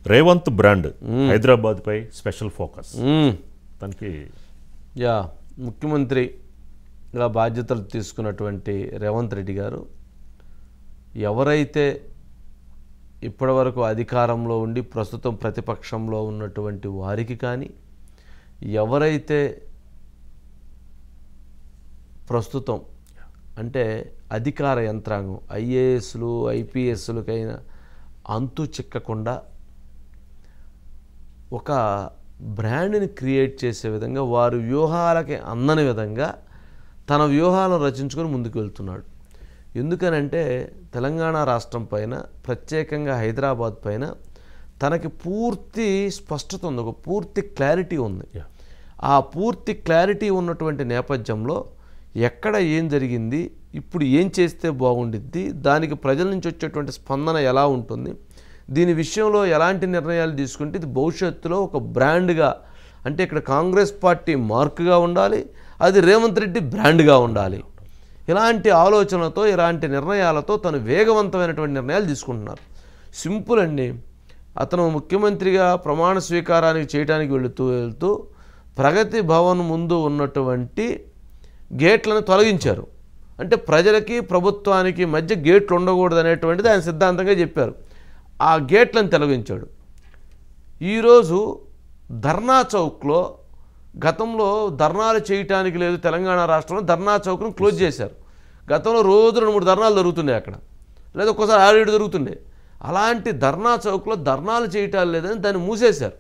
Revanth brand Hyderabad పై special focus మ్మ్. తనకి యా ముఖ్యమంత్రి ఇలా బాధ్యతలు తీసుకున్నటువంటి రేవంత్ రెడ్డి గారు ఎవరైతే ఇప్పటివరకు అధికారంలో ఉండి ప్రస్తుతం ప్రతిపక్షంలో ఉన్నటువంటి వారికి కానీ ఎవరైతే ప్రస్తుతం అంటే అధికార యంత్రాంగం ఐఏఎస్లు ఐపీఎస్లకైనా అంతు చిక్కకుండా ఒక బ్రాండ్ని క్రియేట్ చేసే విధంగా వారి వ్యూహాలకి అందని విధంగా తన వ్యూహాలను రచించుకొని ముందుకు వెళ్తున్నాడు ఎందుకనంటే తెలంగాణ రాష్ట్రం పైన ప్రత్యేకంగా హైదరాబాద్ పైన తనకి పూర్తి స్పష్టత ఉంది ఒక పూర్తి క్లారిటీ ఉంది Yeah. ఆ పూర్తి క్లారిటీ ఉన్నటువంటి నేపథ్యంలో ఎక్కడ ఏం జరిగింది ఇప్పుడు ఏం చేస్తే బాగుండిద్ది దానికి ప్రజల నుంచి వచ్చేటువంటి స్పందన ఎలా ఉంటుంది దీని విషయంలో ఎలాంటి నిర్ణయాలు తీసుకుంటే ఇది భవిష్యత్తులో ఒక బ్రాండ్గా అంటే ఇక్కడ కాంగ్రెస్ పార్టీ మార్క్గా ఉండాలి అది రేవంత్ రెడ్డి బ్రాండ్గా ఉండాలి ఇలాంటి ఆలోచనలతో ఇలాంటి నిర్ణయాలతో తను వేగవంతమైనటువంటి నిర్ణయాలు తీసుకుంటున్నారు సింపుల్ అండి అతను ముఖ్యమంత్రిగా ప్రమాణ స్వీకారానికి చేయడానికి వెళుతూ వెళ్తూ ప్రగతి భవన్ ముందు ఉన్నటువంటి గేట్లను తొలగించారు అంటే ప్రజలకి ప్రభుత్వానికి మధ్య గేట్లు ఉండకూడదు అనేటువంటిది ఆయన సిద్ధాంతంగా చెప్పారు ఆ గేట్లను తొలగించాడు ఈరోజు ధర్నా చౌక్లో గతంలో ధర్నాలు చేయటానికి లేదు తెలంగాణ రాష్ట్రంలో ధర్నా చౌక్ను క్లోజ్ చేశారు గతంలో రోజు రెండు మూడు ధర్నాలు జరుగుతుండే అక్కడ లేదా ఒక్కోసారి ఆరు ఏడు జరుగుతుండే అలాంటి ధర్నా చౌక్లో ధర్నాలు చేయటాలు లేదని దాన్ని మూసేశారు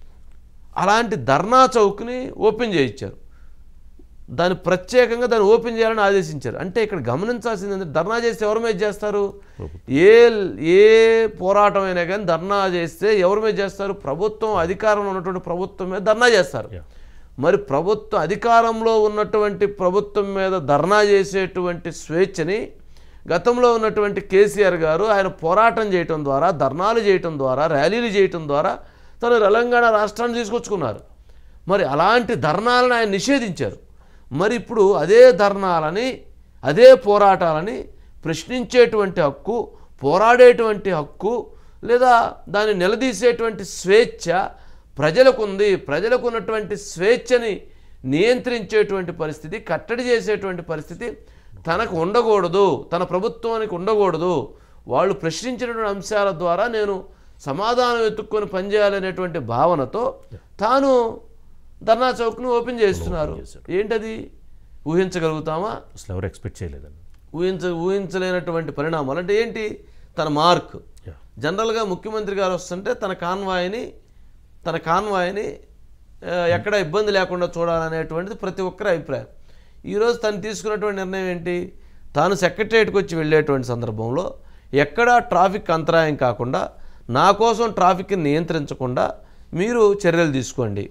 అలాంటి ధర్నా చౌక్ని ఓపెన్ చేయించారు దాన్ని ప్రత్యేకంగా దాన్ని ఓపెన్ చేయాలని ఆదేశించారు అంటే ఇక్కడ గమనించాల్సింది ఏంటంటే ధర్నా చేస్తే ఎవరి మీద చేస్తారు ఏ ఏ పోరాటం అయినా కానీ ధర్నా చేస్తే ఎవరి మీద చేస్తారు ప్రభుత్వం అధికారంలో ఉన్నటువంటి ప్రభుత్వం మీద ధర్నా చేస్తారు Yeah. మరి ప్రభుత్వం అధికారంలో ఉన్నటువంటి ప్రభుత్వం మీద ధర్నా చేసేటువంటి స్వేచ్ఛని గతంలో ఉన్నటువంటి కేసీఆర్ గారు ఆయన పోరాటం చేయటం ద్వారా ధర్నాలు చేయటం ద్వారా ర్యాలీలు చేయటం ద్వారా తను తెలంగాణ రాష్ట్రాన్ని తీసుకొచ్చుకున్నారు మరి అలాంటి ధర్నాలను ఆయన నిషేధించారు మరి ఇప్పుడు అదే ధర్నాలని అదే పోరాటాలని ప్రశ్నించేటువంటి హక్కు పోరాడేటువంటి హక్కు లేదా దాన్ని నిలదీసేటువంటి స్వేచ్ఛ ప్రజలకు ఉంది ప్రజలకు ఉన్నటువంటి స్వేచ్ఛని నియంత్రించేటువంటి పరిస్థితి కట్టడి చేసేటువంటి పరిస్థితి తనకు ఉండకూడదు తన ప్రభుత్వానికి ఉండకూడదు వాళ్ళు ప్రశ్నించినటువంటి అంశాల ద్వారా నేను సమాధానం ఎత్తుక్కొని పనిచేయాలనేటువంటి భావనతో తాను ధర్నా చౌక్ను ఓపెన్ చేస్తున్నారు ఏంటది ఊహించగలుగుతామా అసలు ఎవరు ఎక్స్పెక్ట్ చేయలేదండి ఊహించ ఊహించలేనటువంటి పరిణామాలు అంటే ఏంటి తన మార్క్ Yeah. జనరల్గా ముఖ్యమంత్రి గారు వస్తుంటే తన కాన్వాయ్ని తన కాన్వాయ్ని ఆ, ఎక్కడ ఇబ్బంది లేకుండా చూడాలనేటువంటిది ప్రతి ఒక్కరి అభిప్రాయం ఈరోజు తను తీసుకున్నటువంటి నిర్ణయం ఏంటి తాను సెక్రటరియట్కి వచ్చి వెళ్ళేటువంటి సందర్భంలో ఎక్కడా ట్రాఫిక్ అంతరాయం కాకుండా నా కోసం ట్రాఫిక్ని నియంత్రించకుండా మీరు చర్యలు తీసుకోండి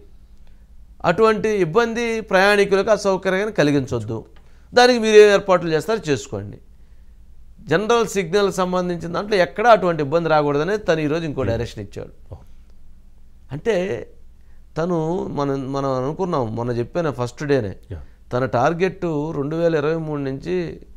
అటువంటి ఇబ్బంది ప్రయాణికులకు అసౌకర్యాన్ని కలిగించొద్దు దానికి మీరు ఏ ఏర్పాట్లు చేస్తారో చేసుకోండి జనరల్ సిగ్నల్ సంబంధించిన దాంట్లో ఎక్కడా అటువంటి ఇబ్బంది రాకూడదనే తను ఈరోజు ఇంకో డైరెక్షన్ ఇచ్చాడు అంటే తను మనం మనం అనుకున్నాం మొన్న చెప్పాను ఫస్ట్ డేనే Yeah. తన టార్గెట్ రెండు వేల ఇరవై మూడు నుంచి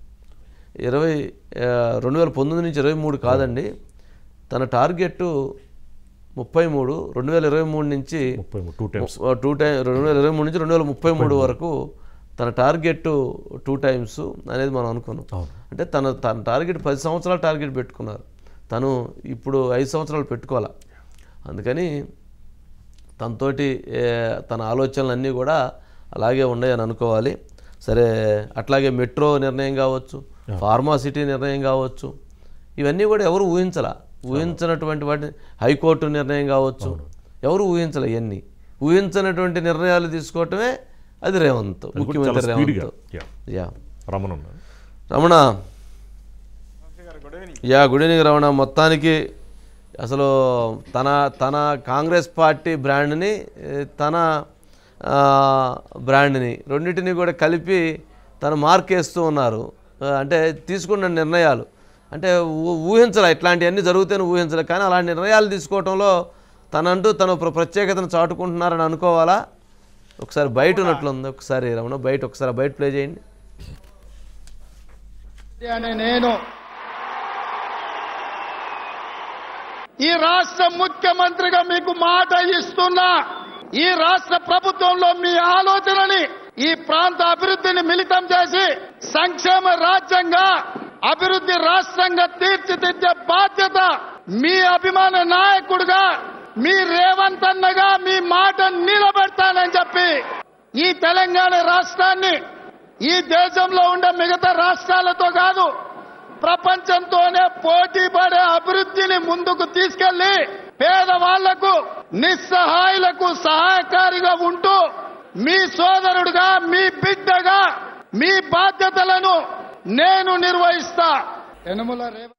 ఇరవై ఆ, రెండు వేల పంతొమ్మిది నుంచి ఇరవై మూడు కాదండి తన టార్గెట్ ముప్పై మూడు రెండు వేల ఇరవై మూడు నుంచి ముప్పై టూ టైమ్స్ టూ టైం రెండు వేల ఇరవై మూడు నుంచి రెండు వేల ముప్పై మూడు వరకు తన టార్గెట్ టూ టైమ్స్ అనేది మనం అనుకున్నాం అవును. అంటే తన తన టార్గెట్ పది సంవత్సరాల టార్గెట్ పెట్టుకున్నారు తను ఇప్పుడు ఐదు సంవత్సరాలు పెట్టుకోవాలా అందుకని తనతోటి ఏ, తన ఆలోచనలు అన్నీ కూడా అలాగే ఉన్నాయని అనుకోవాలి సరే అట్లాగే మెట్రో నిర్ణయం కావచ్చు ఫార్మాసిటీ నిర్ణయం కావచ్చు ఇవన్నీ కూడా ఎవరు ఊహించలా ఊహించినటువంటి వాటిని హైకోర్టు నిర్ణయం కావచ్చు ఎవరు ఊహించలే ఇవన్నీ ఊహించినటువంటి నిర్ణయాలు తీసుకోవటమే అది రేవంత్ ముఖ్యమంత్రి స్పీడ్గా రేవంత్ యా రమణ ఉన్నారు Ramana yeah good evening Ramana మొత్తానికి అసలు తన తన కాంగ్రెస్ పార్టీ బ్రాండ్ని ఏ, తన ఆ, బ్రాండ్ని రెండింటిని కూడా కలిపి తను మార్కేస్తూ ఉన్నారు ఆ, అంటే తీసుకున్న నిర్ణయాలు అంటే ఊ- ఊహించలే ఇట్లాంటివన్నీ జరుగుతాయని ఊహించలే కానీ అలాంటి నిర్ణయాలు తీసుకోవడంలో తనంటూ తను ప్ర- ప్రత్యేకతను చాటుకుంటున్నారని అనుకోవాలా ఒకసారి బయట ఉన్నట్లుంది ఒకసారి రమణ బయట ఒకసారి ఆ బయట ప్లే చేయండి అనే నేను ఈ రాష్ట్ర ముఖ్యమంత్రిగా మీకు మాట ఇస్తున్నా ఈ రాష్ట్ర ప్రభుత్వంలో మీ ఆలోచనని ఈ ప్రాంత అభివృద్ధిని మిళితం చేసి సంక్షేమ రాజ్యంగా అభివృద్ధి రాష్ట్రంగా తీర్చిదిద్దే బాధ్యత మీ అభిమాన నాయకుడిగా మీ రేవంత్ అన్నగా మీ మాట నిలబెడతానని చెప్పి ఈ తెలంగాణ రాష్ట్రాన్ని ఈ దేశంలో ఉండే మిగతా రాష్ట్రాలతో కాదు ప్రపంచంతోనే పోటీ పడే అభివృద్ధిని ముందుకు తీసుకెళ్లి పేదవాళ్లకు నిస్సహాయులకు సహాయకారిగా ఉంటూ మీ సోదరుడుగా మీ బిడ్డగా మీ బాధ్యతలను నేను నిర్వహిస్తా యనమల రేవంత్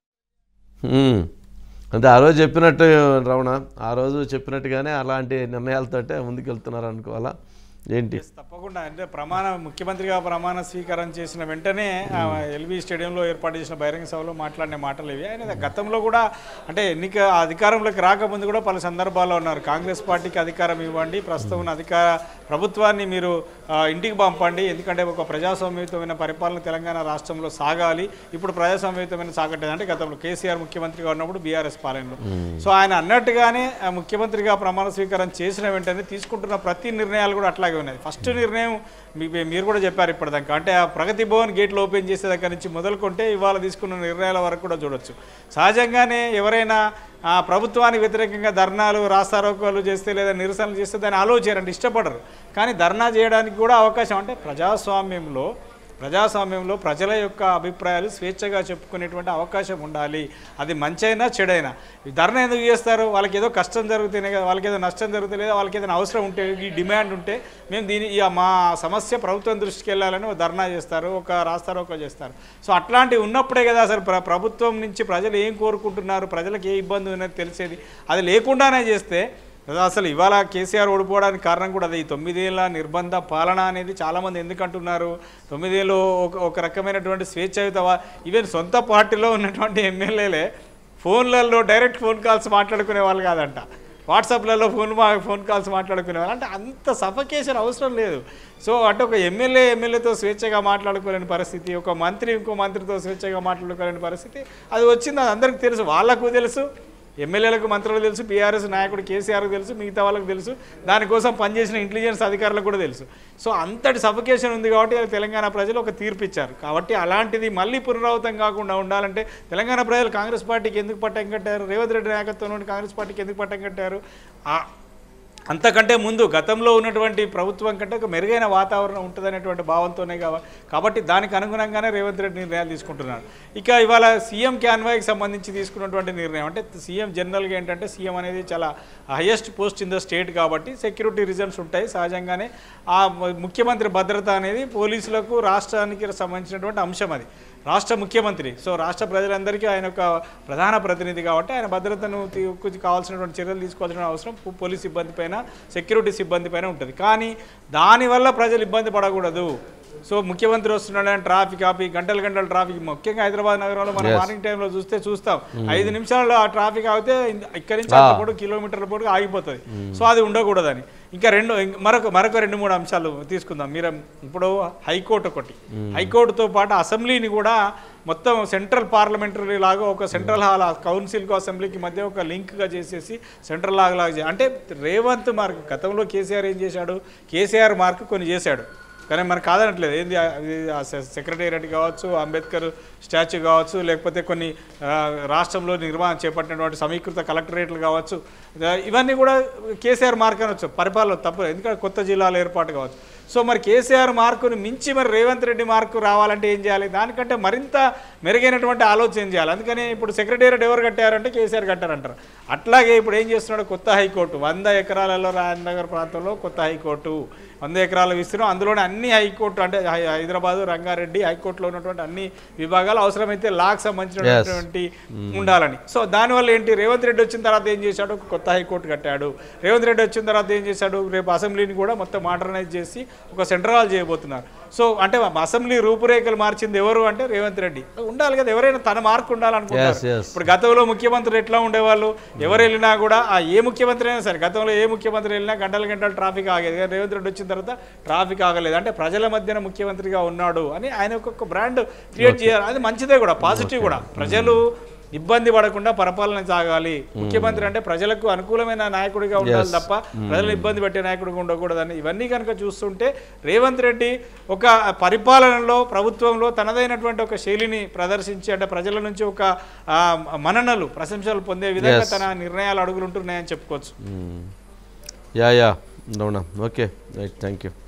ఉమ్. అంటే ఆ రోజు చెప్పినట్టు రమణ ఆ రోజు చెప్పినట్టుగానే అలాంటి నిర్ణయాలతోటే ముందుకెళ్తున్నారు అనుకోవాలా ఏంటి Yes, తప్పకుండా అంటే ప్రమాణ ముఖ్యమంత్రిగా ప్రమాణ స్వీకారం చేసిన వెంటనే ఆ, ఎల్బీ స్టేడియంలో ఏర్పాటు చేసిన బహిరంగ సభలో మాట్లాడిన మాటలు ఇవి ఆయన గతంలో కూడా అంటే ఎన్నిక అధికారంలోకి రాకముందు కూడా పలు సందర్భాల్లో ఉన్నారు కాంగ్రెస్ పార్టీకి అధికారం ఇవ్వండి ప్రస్తుతం ఉన్న అధికార ప్రభుత్వాన్ని మీరు ఆ, ఇంటికి పంపండి ఎందుకంటే ఒక ప్రజాస్వామ్యయుతమైన పరిపాలన తెలంగాణ రాష్ట్రంలో సాగాలి ఇప్పుడు ప్రజాస్వామ్యయుతమైన సాగట్లేదు అంటే గతంలో కేసీఆర్ ముఖ్యమంత్రిగా ఉన్నప్పుడు బీఆర్ఎస్ పాలనలో సో ఆయన అన్నట్టుగానే ఆ, ముఖ్యమంత్రిగా ప్రమాణ స్వీకారం చేసిన వెంటనే తీసుకుంటున్న ప్రతి నిర్ణయాలు కూడా అట్లాగే ఉన్నాయి ఫస్ట్ నిర్ణయం మీ- మీ- మీరు కూడా చెప్పారు ఇప్పటిదాకా అంటే ఆ ప్రగతి భవన్ గేట్లు ఓపెన్ చేసే దగ్గర నుంచి మొదలుకుంటే ఇవాళ తీసుకున్న నిర్ణయాల వరకు కూడా చూడొచ్చు సహజంగానే ఎవరైనా ఆ ప్రభుత్వానికి వ్యతిరేకంగా ధర్నాలు రాస్తారోకోలు చేస్తే లేదా నిరసనలు చేస్తే దాన్ని ఆలోచించారంటే ఇష్టపడరు కానీ ధర్నా చేయడానికి కూడా అవకాశం అంటే ప్రజాస్వామ్యంలో ప్రజాస్వామ్యంలో ప్రజల యొక్క అభిప్రాయాలు స్వేచ్ఛగా చెప్పుకునేటువంటి అవకాశం ఉండాలి అది మంచైనా చెడైనా ఈ ధర్నా ఎందుకు చేస్తారు వాళ్ళకి ఏదో కష్టం జరుగుతేనే కదా వాళ్ళకి ఏదో నష్టం జరుగుతుంది లేదా వాళ్ళకి ఏదైనా అవసరం ఉంటే ఈ డిమాండ్ ఉంటే మేము దీని ఈ మా సమస్య ప్రభుత్వం దృష్టికి వెళ్ళాలని ఒక ధర్నా చేస్తారు ఒక రాస్తారోకో చేస్తారు సో అట్లాంటివి ఉన్నప్పుడే కదా అసలు ప్ర ప్రభుత్వం నుంచి ప్రజలు ఏం కోరుకుంటున్నారు ప్రజలకు ఏ ఇబ్బంది ఉన్నది తెలిసేది అది లేకుండానే చేస్తే అసలు ఇవాళ కేసీఆర్ ఓడిపోవడానికి కారణం కూడా అదే ఈ తొమ్మిదేళ్ల నిర్బంధ పాలన అనేది చాలామంది ఎందుకు అంటున్నారు తొమ్మిదేళ్ళు ఒక ఒక రకమైనటువంటి స్వేచ్ఛాయుత వా- ఈవెన్ సొంత పార్టీలో ఉన్నటువంటి ఎమ్మెల్యేలే ఫోన్లలో డైరెక్ట్ ఫోన్ కాల్స్ మాట్లాడుకునే వాళ్ళు కాదంట వాట్సాప్లలో ఫోన్ మా ఫోన్ కాల్స్ మాట్లాడుకునే వాళ్ళు అంటే అంత సఫకేషన్ అవసరం లేదు సో అంటే ఒక ఎమ్మెల్యే ఎమ్మెల్యేతో స్వేచ్ఛగా మాట్లాడుకోలేని పరిస్థితి ఒక మంత్రి ఇంకో మంత్రితో స్వేచ్ఛగా మాట్లాడుకోలేని పరిస్థితి అది వచ్చింది అది అందరికీ తెలుసు వాళ్ళకు తెలుసు ఎమ్మెల్యేలకు మంత్రులకు తెలుసు బీఆర్ఎస్ నాయకుడు కేసీఆర్కి తెలుసు మిగతా వాళ్ళకి తెలుసు దానికోసం పనిచేసిన ఇంటెలిజెన్స్ అధికారులకు కూడా తెలుసు సో అంతటి సఫికేషన్ ఉంది కాబట్టి తెలంగాణ ప్రజలు ఒక తీర్పు ఇచ్చారు కాబట్టి అలాంటిది మళ్ళీ పునరావృతం కాకుండా ఉండాలంటే తెలంగాణ ప్రజలు కాంగ్రెస్ పార్టీకి ఎందుకు పట్టం కట్టారు రేవంత్ రెడ్డి నాయకత్వంలోని కాంగ్రెస్ పార్టీకి ఎందుకు పట్టం కట్టారు ఆ- అంతకంటే ముందు గతంలో ఉన్నటువంటి ప్రభుత్వం కంటే ఒక మెరుగైన వాతావరణం ఉంటుందనేటువంటి భావంతోనే కావ కాబట్టి దానికి అనుగుణంగానే రేవంత్ రెడ్డి నిర్ణయాలు తీసుకుంటున్నారు ఇక ఇవాళ సీఎం క్యాన్వాయ్కి సంబంధించి తీసుకున్నటువంటి నిర్ణయం అంటే సీఎం జనరల్గా ఏంటంటే సీఎం అనేది చాలా highest post in the state కాబట్టి సెక్యూరిటీ రీజన్స్ ఉంటాయి సహజంగానే ఆ ముఖ్యమంత్రి భద్రత అనేది పోలీసులకు రాష్ట్రానికి సంబంధించినటువంటి అంశం అది రాష్ట్ర ముఖ్యమంత్రి సో రాష్ట్ర ప్రజలందరికీ ఆయన ఒక ప్రధాన ప్రతినిధి కాబట్టి ఆయన భద్రతను తీ- కొంచెం కావాల్సినటువంటి చర్యలు తీసుకోవాల్సిన అవసరం పో- పోలీస్ సిబ్బంది పైన సెక్యూరిటీ సిబ్బంది పైన ఉంటుంది కానీ దానివల్ల ప్రజలు ఇబ్బంది పడకూడదు సో ముఖ్యమంత్రి వస్తున్నాడని ట్రాఫిక్ ఆపి గంటలు గంటలు ట్రాఫిక్ ముఖ్యంగా హైదరాబాద్ నగరంలో మనం Yes. మార్నింగ్ టైంలో చూస్తే చూస్తాం ఐదు నిమిషాల్లో ఆ ట్రాఫిక్ ఆగితే ఇన్- ఇక్కడి నుంచి అంత పొడుగు కిలోమీటర్ల పొడుగు ఆగిపోతుంది సో అది ఉండకూడదని ఇంకా రెండు ఇంక- మరొక మరొక రెండు మూడు అంశాలు తీసుకుందాం మీరు ఇప్పుడు హైకోర్టు ఒకటి హైకోర్టుతో పాటు అసెంబ్లీని కూడా మొత్తం సెంట్రల్ పార్లమెంటరీ లాగా ఒక సెంట్రల్ హాల్ కౌన్సిల్కి అసెంబ్లీకి మధ్య ఒక లింక్గా చేసేసి సెంట్రల్ లాగా లాగా చే- అంటే రేవంత్ మార్క్ గతంలో కేసీఆర్ ఏం చేశాడు కేసీఆర్ మార్క్ కొన్ని చేశాడు కానీ మనకు కాదనట్లేదు ఏంది ఆ- ఇది ఆ సె- సెక్రటేరియట్ కావచ్చు అంబేద్కర్ స్టాచ్యూ కావచ్చు లేకపోతే కొన్ని ఆ, రాష్ట్రంలో నిర్మాణం చేపట్టినటువంటి సమీకృత కలెక్టరేట్లు కావచ్చు ఇద- ఇవన్నీ కూడా కేసీఆర్ మార్క్ అనొచ్చు పరిపాలన తప్పదు ఎందుకంటే కొత్త జిల్లాల ఏర్పాటు కావచ్చు సో మరి కేసీఆర్ మార్కును మించి మరి రేవంత్ రెడ్డి మార్కు రావాలంటే ఏం చేయాలి దానికంటే మరింత మెరుగైనటువంటి ఆలోచన చేయాలి అందుకని ఇప్పుడు సెక్రటేరియట్ ఎవరు కట్టారంటే కేసీఆర్ కట్టారంటారు అట్లాగే ఇప్పుడు ఏం చేస్తున్నాడు కొత్త హైకోర్టు వంద ఎకరాలలో రాజనగర్ ప్రాంతంలో కొత్త హైకోర్టు వంద ఎకరాల విస్తీర్ణం అందులోనే అన్ని హైకోర్టు అంటే హై- హైదరాబాదు రంగారెడ్డి హైకోర్టులో ఉన్నటువంటి అన్ని విభాగాలు అవసరమైతే లాక్ సంబంధించినటువంటి ఉండాలని సో దానివల్ల ఏంటి రేవంత్ రెడ్డి వచ్చిన తర్వాత ఏం చేశాడు ఒక కొత్త హైకోర్టు కట్టాడు రేవంత్ రెడ్డి వచ్చిన తర్వాత ఏం చేశాడు రేపు అసెంబ్లీని కూడా మొత్తం మోడర్నైజ్ చేసి ఒక సెంట్రల్ చేయబోతున్నారు సో అంటే అసెంబ్లీ రూపురేఖలు మార్చింది ఎవరు అంటే రేవంత్ రెడ్డి ఉండాలి కదా ఎవరైనా తన మార్కు ఉండాలనుకుంటారు Yes, yes. ఇప్పుడు గతంలో ముఖ్యమంత్రులు ఎట్లా ఉండేవాళ్ళు ఎవరు వెళ్ళినా కూడా ఆ ఏ ముఖ్యమంత్రి అయినా సరే గతంలో ఏ ముఖ్యమంత్రి వెళ్ళినా గంటల గంటలు ట్రాఫిక్ ఆగేది కానీ రేవంత్ రెడ్డి వచ్చిన తర్వాత ట్రాఫిక్ ఆగలేదు అంటే ప్రజల మధ్యన ముఖ్యమంత్రిగా ఉన్నాడు అని ఆయన ఒక బ్రాండ్ క్రియేట్ చేయాలి అది మంచిదే కూడా పాజిటివ్ కూడా ప్రజలు ఇబ్బంది పడకుండా పరిపాలన సాగాలి ముఖ్యమంత్రి అంటే ప్రజలకు అనుకూలమైన నాయకుడిగా ఉండాలి తప్ప ప్రజలు ఇబ్బంది పెట్టే నాయకుడిగా ఉండకూడదని ఇవన్నీ కనుక చూస్తుంటే రేవంత్ రెడ్డి ఒక పరిపాలనలో ప్రభుత్వంలో తనదైనటువంటి ఒక శైలిని ప్రదర్శించి అంటే ప్రజల నుంచి ఒక ఆ, మన్ననలు ప్రశంసలు పొందే విధంగా Yes. తన నిర్ణయాలు అడుగులు ఉంటున్నాయని చెప్పుకోవచ్చు యా యా అవునా ఓకే రైట్ థ్యాంక్ యూ